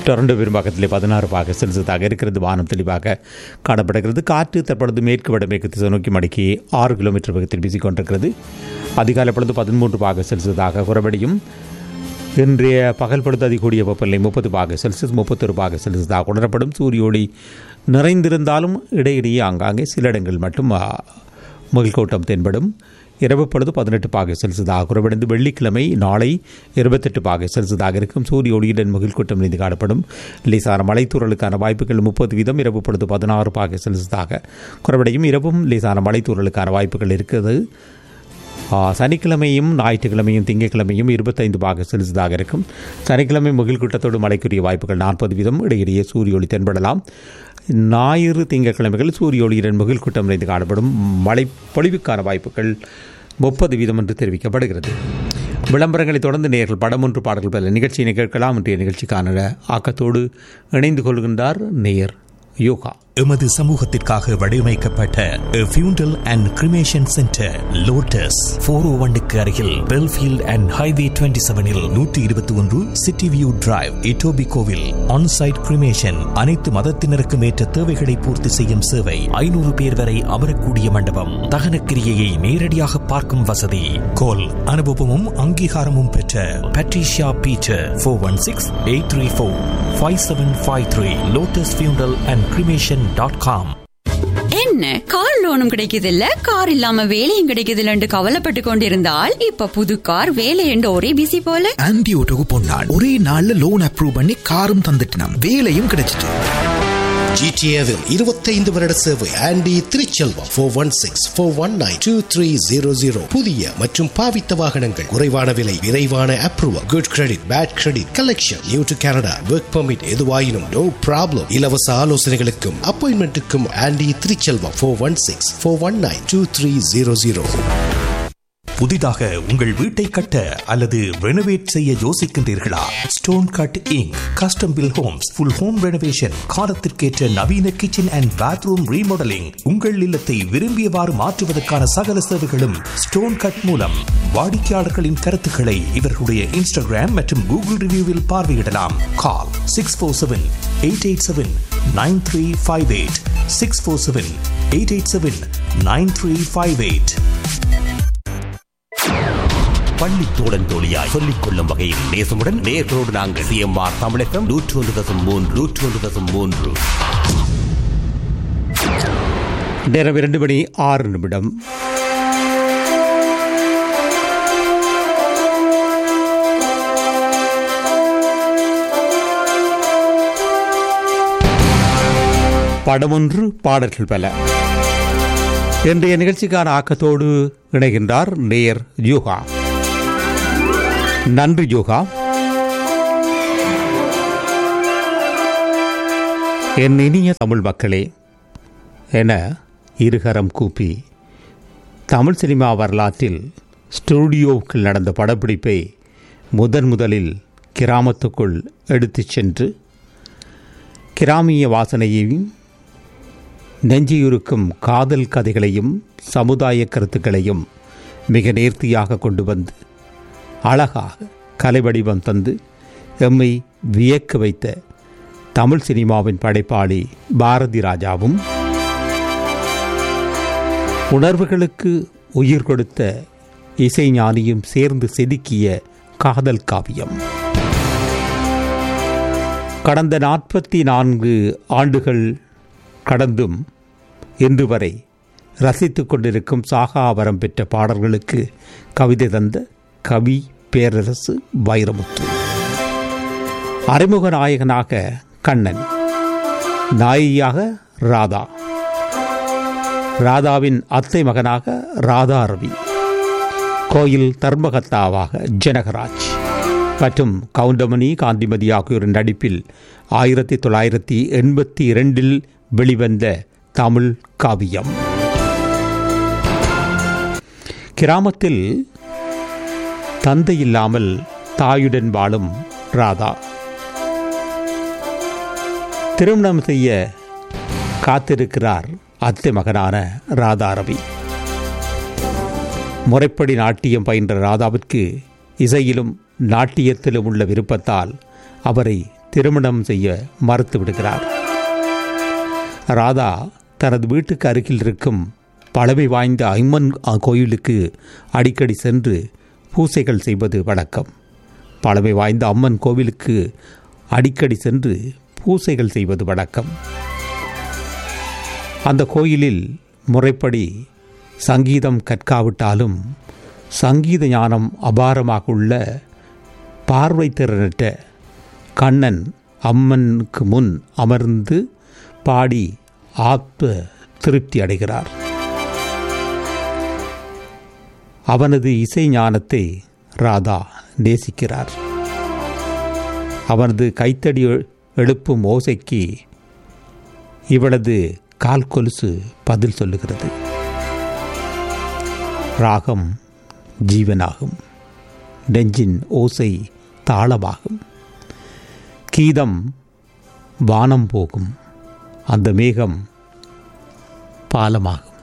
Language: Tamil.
டொரண்டோ பெரும்பாக்கத்திலே பதினாறு பாக செல்சியஸாக இருக்கிறது வானம் தெளிவாக காணப்படுகிறது காற்று தற்பொழுது மேற்கு வடமேற்கு திசை நோக்கி மடக்கி ஆறு கிலோமீட்டர் வேகத்தில் வீசிக்கொண்டிருக்கிறது அதிகாலை பொழுது பதிமூன்று பாக செல்சியஸாக குறைபடியும் இன்றைய பகல் பொழுது அதிகூடிய வெப்பநிலை முப்பது பாக செல்சியஸ் முப்பத்தொரு பாக செல்சியஸாக உணரப்படும் சூரிய ஒளி நிறைந்திருந்தாலும் இடையிடையே ஆங்காங்கே சில இடங்கள் மட்டும் ஆ, முகில்கோட்டம் தென்படும் இரவு பொழுது பதினெட்டு பாகை செல்சியஸாக குறைவடைந்து வெள்ளிக்கிழமை நாளை இருபத்தெட்டு பாகை செல்சியஸாக இருக்கும் சூரிய ஒளியுடன் முகில்கூட்டம் நீந்து காணப்படும் லேசான மலைத்தூறலுக்கான வாய்ப்புகள் முப்பது வீதம் இரவு பொழுது பதினாறு பாகை செல்சியஸாக குறைவடையும் இரவும் லேசான மலைத்தூறலுக்கான வாய்ப்புகள் இருக்கிறது ஆ, சனிக்கிழமையும் ஞாயிற்றுக்கிழமையும் திங்கட்கிழமையும் இருபத்தைந்து பாக செல்சியஸாக இருக்கும் சனிக்கிழமை முகில் கூட்டத்தோடு மழைக்குரிய வாய்ப்புகள் நாற்பது வீதம் இடையிடையே சூரிய ஒளி தென்படலாம் ஞாயிறு திங்கட்கிழமைகள் சூரிய ஒளியுடன் முகில் கூட்டம் நிறைந்து காணப்படும் மழை பொழிவுக்கான வாய்ப்புகள் முப்பது வீதம் என்று தெரிவிக்கப்படுகிறது விளம்பரங்களை தொடர்ந்து நேர்கள் படம் ஒன்று பாடல்கள் பல நிகழ்ச்சியினை கேட்கலாம் இன்றைய நிகழ்ச்சிக்கான ஆக்கத்தோடு இணைந்து கொள்கின்றார் நேயர் யோகா எமது சமூகத்திற்காக வடிவமைக்கப்பட்ட funeral and cremation centre Lotus four O ஒன்னுக்கு அருகில் பெல்ஃபீல்ட் அண்ட் ஹைவே டுவெண்ட்டி செவனில் நூற்றி இருபத்தி ஒன்று சிட்டி வியூ டிரைவ் இட்டோபி கோவில் ஆன்சைட் கிரிமேஷன் அனைத்து மதத்தினருக்கும் ஏற்ற தேவைகளை பூர்த்தி செய்யும் சேவை ஐநூறு பேர் வரை அமரக்கூடிய மண்டபம் தகன கிரியையை நேரடியாக பார்க்கும் வசதி கோல் அனுபவமும் அங்கீகாரமும் பெற்ற Patricia Peter four one six eight three four five seven five three Lotus funeral and cremation dot com என்ன கார் லோனும் கிடைக்குது இல்ல கார் இல்லாம வேலையும் கிடைக்குது இல்லன்னு கவலைப்பட்டு கொண்டிருந்தால் இப்ப புது கார் வேலை என்று ஒரே பிசி போல ஆன்டி ஓட்டோக்கு பொன்னாள் ஒரே நாள்ல லோன் அப்ரூவ் பண்ணி காரும் தந்துட்டினாம் வேலையும் கிடைச்சிட்டு ஜிடிஏவில் இருபத்தைந்து வருட சேவை Andy Thiruchelvam four one six four one nine two three zero zero புதிய மற்றும் பாவித்த வாகனங்கள் குறைவான விலை விரைவான approval good credit bad credit collection new to Canada work permit எதுவாயினும் நோ ப்ராப்ளம் இலவச ஆலோசனைகளுக்கும் அப்பாயின்மெண்ட்டுக்கும் Andy Thiruchelvam four one six four one nine two three zero zero புதிதாக உங்கள் வீட்டை கட்ட அல்லது ரெனோவேட் செய்ய யோசிக்கின்றீர்களா Stone Cut Inc custom build homes full home renovation காலத்திற்கேற்ற நவீன கிச்சன் அண்ட் பாத்ரூம் ரீமாடலிங் உங்கள் இல்லத்தை விரும்பியவாறு மாற்றுவதற்கான சகல சேவைகளும் ஸ்டோன் கட் மூலம் வாடிக்கையாளர்களின் கருத்துக்களை இவர்களுடைய இன்ஸ்டாகிராம் மற்றும் கூகுள் ரிவ்யூவில் பார்வையிடலாம் call six four seven eight eight seven nine three five eight six four seven eight eight seven nine three five eight பள்ளி தோழன் தோழியாய் சொல்லிக் கொள்ளும் வகையில் நேசமுடன் நேர்களோடு நாங்கள் சிஎம்ஆர் தமிழகம் நூற்று ஒன்று தசம் மூன்று நூற்று ஒன்று தசம் மூன்று நேரம் இரண்டு மணி ஆறு நிமிடம் படமொன்று பாடல்கள் பல இன்றைய நிகழ்ச்சிக்கான ஆக்கத்தோடு இணைகின்றார் நேயர் யோகா நன்றி யோகா என் இனிய தமிழ் மக்களே என இருகரம் கூப்பி தமிழ் சினிமா வரலாற்றில் ஸ்டூடியோவுக்குள் நடந்த படப்பிடிப்பை முதன் முதலில் கிராமத்துக்குள் எடுத்துச் சென்று கிராமிய வாசனையையும் நெஞ்சியுருக்கும் காதல் கதைகளையும் சமுதாய கருத்துக்களையும் மிக நேர்த்தியாக கொண்டு வந்து அழகாக கலை வடிவம் தந்து எம்மை வியக்க வைத்த தமிழ் சினிமாவின் படைப்பாளி பாரதி ராஜாவும் உணர்வுகளுக்கு உயிர் கொடுத்த இசைஞானியும் சேர்ந்து செதுக்கிய காதல் காவியம் கடந்த நாற்பத்தி நான்கு ஆண்டுகள் கடந்தும் இன்று வரை ரசித்துக் கொண்டிருக்கும் சாகாவரம் பெற்ற பாடல்களுக்கு கவிதை தந்த கவி பேரரசு வைரமுத்து அறிமுக நாயகனாக கண்ணன் நாயியாக ராதா ராதாவின் அத்தை மகனாக ராதா ரவி கோயில் தர்மகர்த்தாவாக ஜனகராஜ் மற்றும் கவுண்டமணி காந்திமதி ஆகியோரின் நடிப்பில் ஆயிரத்தி தொள்ளாயிரத்தி எண்பத்தி இரண்டில் வெளிவந்த தமிழ் காவியம் கிராமத்தில் தந்தை இல்லாமல் தாயுடன் வாழும் ராதா திருமணம் செய்ய காத்திருக்கிறார் அத்தை மகனான ராதா ரவி முறைப்படி நாட்டியம் பயின்ற ராதாவிற்கு இசையிலும் நாட்டியத்திலும் உள்ள விருப்பத்தால் அவரை திருமணம் செய்ய மறுத்து விடுகிறார் ராதா தனது வீட்டுக்கு அருகில் இருக்கும் பழமை வாய்ந்த ஐம்மன் கோயிலுக்கு அடிக்கடி சென்று பூசைகள் செய்வது வழக்கம் பழமை வாய்ந்த அம்மன் கோவிலுக்கு அடிக்கடி சென்று பூசைகள் செய்வது வழக்கம் அந்த கோயிலில் முறைப்படி சங்கீதம் கற்காவிட்டாலும் சங்கீத ஞானம் அபாரமாக உள்ள பார்வை திறனற்ற கண்ணன் அம்மனுக்கு முன் அமர்ந்து பாடி ஆத்ம திருப்தி அடைகிறார் அவனது இசை ஞானத்தை ராதா நேசிக்கிறார் அவனது கைத்தடி எழுப்பும் ஓசைக்கு இவளது கால் கொலுசு பதில் சொல்லுகிறது ராகம் ஜீவனாகும் நெஞ்சின் ஓசை தாளமாகும் கீதம் வானம் போகும் அந்த மேகம் பாலமாகும்